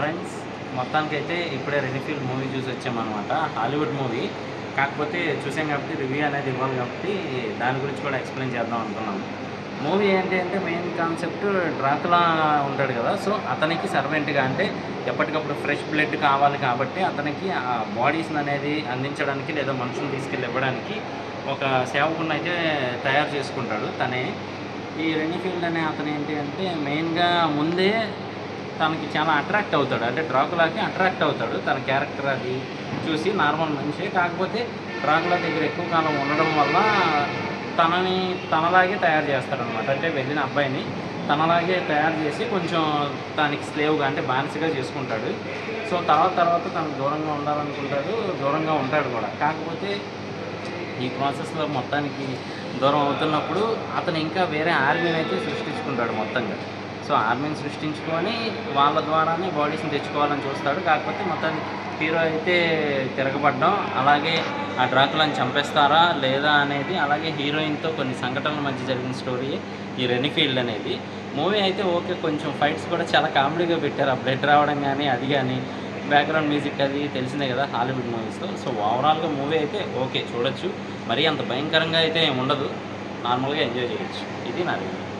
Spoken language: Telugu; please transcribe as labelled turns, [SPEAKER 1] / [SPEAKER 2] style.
[SPEAKER 1] ఫ్రెండ్స్ మొత్తానికైతే ఇప్పుడే రెనిఫీల్ మూవీ చూసి వచ్చామన్నమాట హాలీవుడ్ మూవీ కాకపోతే చూసాం కాబట్టి రివ్యూ అనేది ఇవ్వాలి కాబట్టి దాని గురించి కూడా ఎక్స్ప్లెయిన్ చేద్దాం అనుకున్నాము మూవీ ఏంటి అంటే మెయిన్ కాన్సెప్ట్ డ్రాకులా ఉంటాడు కదా సో అతనికి సర్వెంట్గా అంటే ఎప్పటికప్పుడు ఫ్రెష్ బ్లడ్ కావాలి కాబట్టి అతనికి ఆ బాడీస్ని అనేది అందించడానికి లేదా మనుషులు తీసుకెళ్ళి ఇవ్వడానికి ఒక సేవకుని అయితే తయారు చేసుకుంటాడు తనే ఈ రెనిఫీల్డ్ అనే అతను ఏంటి అంటే మెయిన్గా ముందే తనకి చాలా అట్రాక్ట్ అవుతాడు అంటే డ్రాకులాకి అట్రాక్ట్ అవుతాడు తన క్యారెక్టర్ అది చూసి నార్మల్ మనిషి కాకపోతే డ్రాకులా దగ్గర ఎక్కువ కాలం ఉండడం వల్ల తనని తనలాగే తయారు చేస్తాడనమాట అంటే వెళ్ళిన అబ్బాయిని తనలాగే తయారు చేసి కొంచెం దానికి స్లేవ్గా అంటే బానిసగా చేసుకుంటాడు సో తర్వాత తర్వాత తనకు దూరంగా ఉండాలనుకుంటాడు దూరంగా ఉంటాడు కూడా కాకపోతే ఈ ప్రాసెస్లో మొత్తానికి దూరం అవుతున్నప్పుడు అతను ఇంకా వేరే ఆర్మీని అయితే సృష్టించుకుంటాడు మొత్తంగా సో ఆర్మీని సృష్టించుకొని వాళ్ళ ద్వారానే బాడీస్ని తెచ్చుకోవాలని చూస్తాడు కాకపోతే మొత్తానికి హీరో అయితే తిరగబడ్డం అలాగే ఆ డ్రాకులను చంపేస్తారా లేదా అనేది అలాగే హీరోయిన్తో కొన్ని సంఘటనల మధ్య జరిగిన స్టోరీ ఈ రెనిఫీల్డ్ అనేది మూవీ అయితే ఓకే కొంచెం ఫైట్స్ కూడా చాలా కామెడీగా పెట్టారు ఆ బ్లడ్ రావడం కానీ అది కానీ బ్యాక్గ్రౌండ్ మ్యూజిక్ అది తెలిసిందే కదా హాలీవుడ్ మూవీస్లో సో ఓవరాల్గా మూవీ అయితే ఓకే చూడొచ్చు మరీ అంత భయంకరంగా అయితే ఏమి ఉండదు నార్మల్గా ఎంజాయ్ చేయొచ్చు ఇది నా రివ్యూ